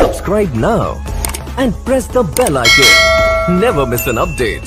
Subscribe now and press the bell icon. Never miss an update.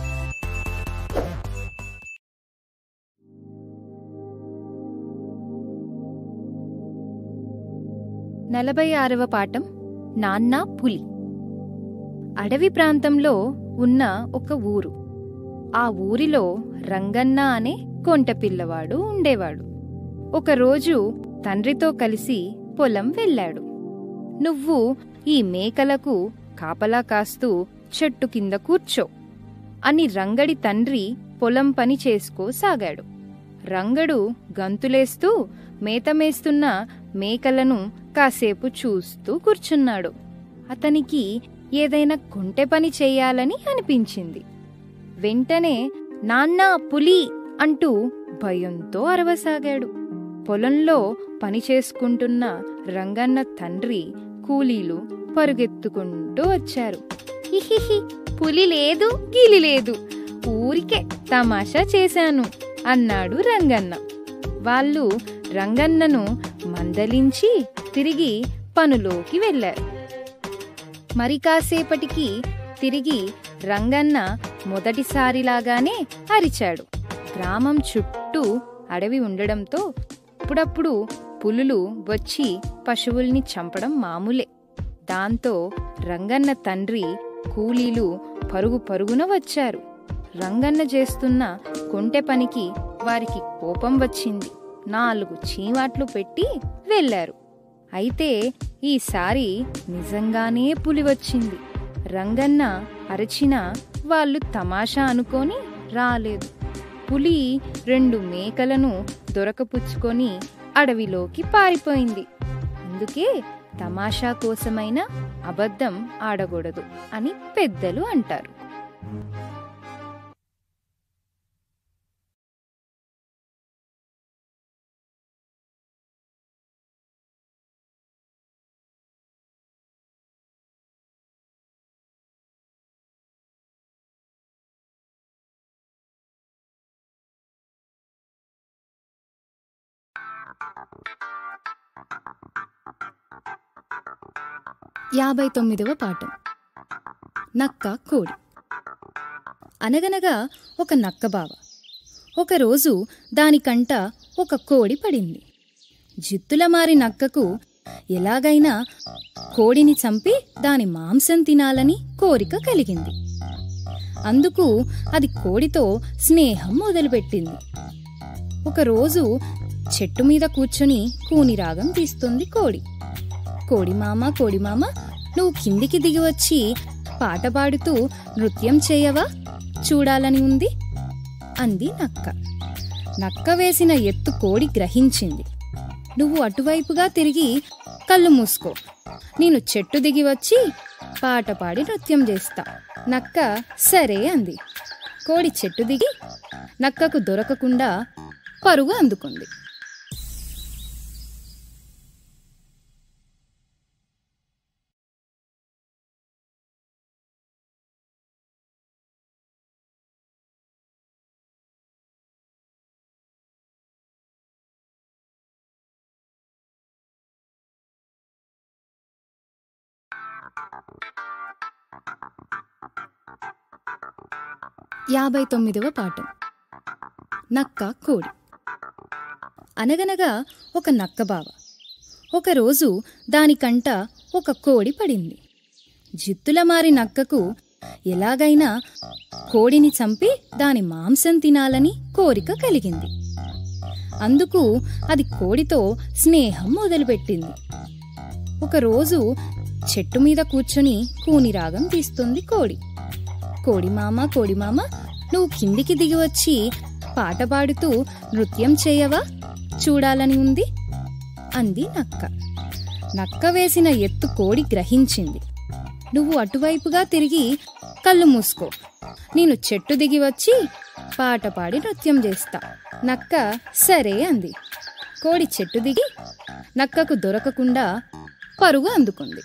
నలభై ఆరవ పాఠం నాన్న పులి అడవి ప్రాంతంలో ఉన్న ఒక ఊరు ఆ ఊరిలో రంగన్న అనే కొంట పిల్లవాడు ఉండేవాడు ఒకరోజు తండ్రితో కలిసి పొలం వెళ్ళాడు నువ్వు ఈ మేకలకు కాపలా కాస్తూ చెట్టు కింద కూర్చో అని రంగడి తండ్రి పొలం పని చేసుకోసాగాడు రంగడు గంతులేస్తూ మేతమేస్తున్న మేకలను కాసేపు చూస్తూ కూర్చున్నాడు అతనికి ఏదైనా కొంటె పని చేయాలని అనిపించింది వెంటనే నాన్నా పులి అంటూ భయంతో అరవసాగాడు పొలంలో పని చేసుకుంటున్న రంగన్న తండ్రి కూలీలు పరుగెత్తుకుంటూ వచ్చారు హిహిహి పులి లేదు గిలి లేదు ఊరికే తమాషా చేశాను అన్నాడు రంగన్న వాళ్ళు రంగన్నను మందలించి తిరిగి పనులోకి వెళ్ళారు మరి కాసేపటికి తిరిగి రంగన్న మొదటిసారిలాగానే అరిచాడు గ్రామం చుట్టూ అడవి ఉండడంతో అప్పుడప్పుడు పులులు వచ్చి పశువుల్ని చంపడం మామూలే దాంతో రంగన్న తండ్రి కూలీలు పరుగు పరుగున వచ్చారు రంగన్న చేస్తున్న కొంటె పనికి వారికి కోపం వచ్చింది నాలుగు చీవాట్లు పెట్టి వెళ్ళారు అయితే ఈసారి నిజంగానే పులి వచ్చింది రంగన్న అరచిన వాళ్ళు తమాషా అనుకొని రాలేదు పులి రెండు మేకలను దొరకపుచ్చుకొని అడవిలోకి పారిపోయింది అందుకే తమాషా కోసమైన అబద్ధం ఆడకూడదు అని పెద్దలు అంటారు యాభై తొమ్మిదవ పాఠం నక్క కోడి అనగనగా ఒక నక్క బావ ఒకరోజు దానికంట ఒక కోడి పడింది జిత్తుల మారి నక్కకు ఎలాగైనా కోడిని చంపి దాని మాంసం తినాలని కోరిక కలిగింది అందుకు అది కోడితో స్నేహం మొదలుపెట్టింది ఒకరోజు చెట్టు మీద కూర్చొని కూని రాగం తీస్తుంది కోడి కోడిమామ కోడిమామ నువ్వు కిందికి దిగి వచ్చి పాట పాడుతూ నృత్యం చేయవా చూడాలని ఉంది అంది నక్క నక్క వేసిన ఎత్తు కోడి గ్రహించింది నువ్వు అటువైపుగా తిరిగి కళ్ళు మూసుకో నేను చెట్టు దిగి వచ్చి పాట పాడి నృత్యం చేస్తా నక్క సరే అంది కోడి చెట్టు దిగి నక్కకు దొరకకుండా పరుగు అందుకుంది యాభై తొమ్మిదవ పాఠం నక్క కోడి అనగనగా ఒక నక్క బావ ఒకరోజు దానికంట ఒక కోడి పడింది జిత్తుల మారి నక్కకు ఎలాగైనా కోడిని చంపి దాని మాంసం తినాలని కోరిక కలిగింది అందుకు అది కోడితో స్నేహం మొదలుపెట్టింది ఒకరోజు చెట్టు మీద కూర్చొని కూని రాగం తీస్తుంది కోడి కోడిమామ కోడిమామ నువ్వు కిందికి దిగి వచ్చి పాట పాడుతూ నృత్యం చేయవా చూడాలని ఉంది అంది నక్క నక్క వేసిన ఎత్తు కోడి గ్రహించింది నువ్వు అటువైపుగా తిరిగి కళ్ళు మూసుకో నేను చెట్టు దిగి వచ్చి పాట పాడి నృత్యం చేస్తా నక్క సరే అంది కోడి చెట్టు దిగి నక్కకు దొరకకుండా పరుగు అందుకుంది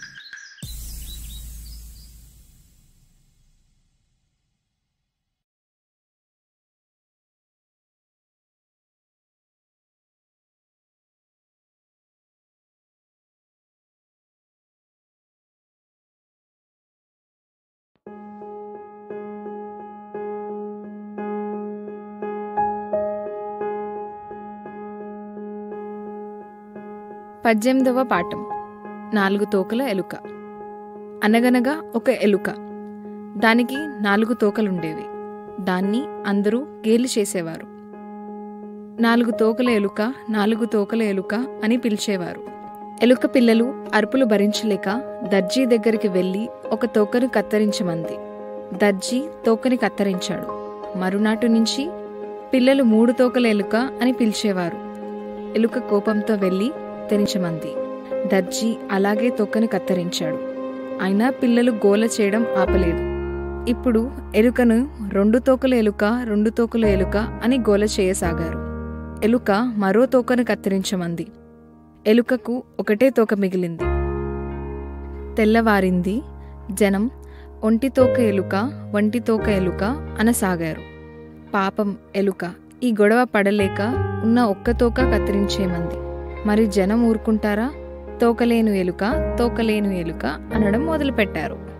పద్దెనిమిదవ పాఠం నాలుగు తోకల ఎలుక అనగనగా ఒక ఎలుక దానికి నాలుగు తోకలుండేవి దాన్ని అందరూ గేలి చేసేవారు నాలుగు తోకల ఎలుక నాలుగు తోకల ఎలుక అని పిలిచేవారు ఎలుక పిల్లలు అరుపులు భరించలేక దర్జీ దగ్గరికి వెళ్ళి ఒక తోకను కత్తిరించమంది దర్జీ తోకని కత్తిరించాడు మరునాటి నుంచి పిల్లలు మూడు తోకల ఎలుక అని పిలిచేవారు ఎలుక కోపంతో వెళ్ళి తెరించమంది దర్జీ అలాగే తొక్కని కత్తిరించాడు అయినా పిల్లలు గోల చేయడం ఆపలేదు ఇప్పుడు ఎలుకను రెండు తోకల ఎలుక రెండు తోకల ఎలుక అని గోల చేయసాగారు ఎలుక మరో తోకను కత్తిరించమంది ఎలుకకు ఒకటే తోక మిగిలింది తెల్లవారింది జనం ఒంటి తోక ఎలుక వంటి తోక ఎలుక అనసాగారు పాపం ఎలుక ఈ గొడవ పడలేక ఉన్న ఒక్క తోక కత్తిరించేమంది మరి జనం ఊరుకుంటారా తోకలేను ఎలుక తోకలేను ఎలుక అనడం మొదలుపెట్టారు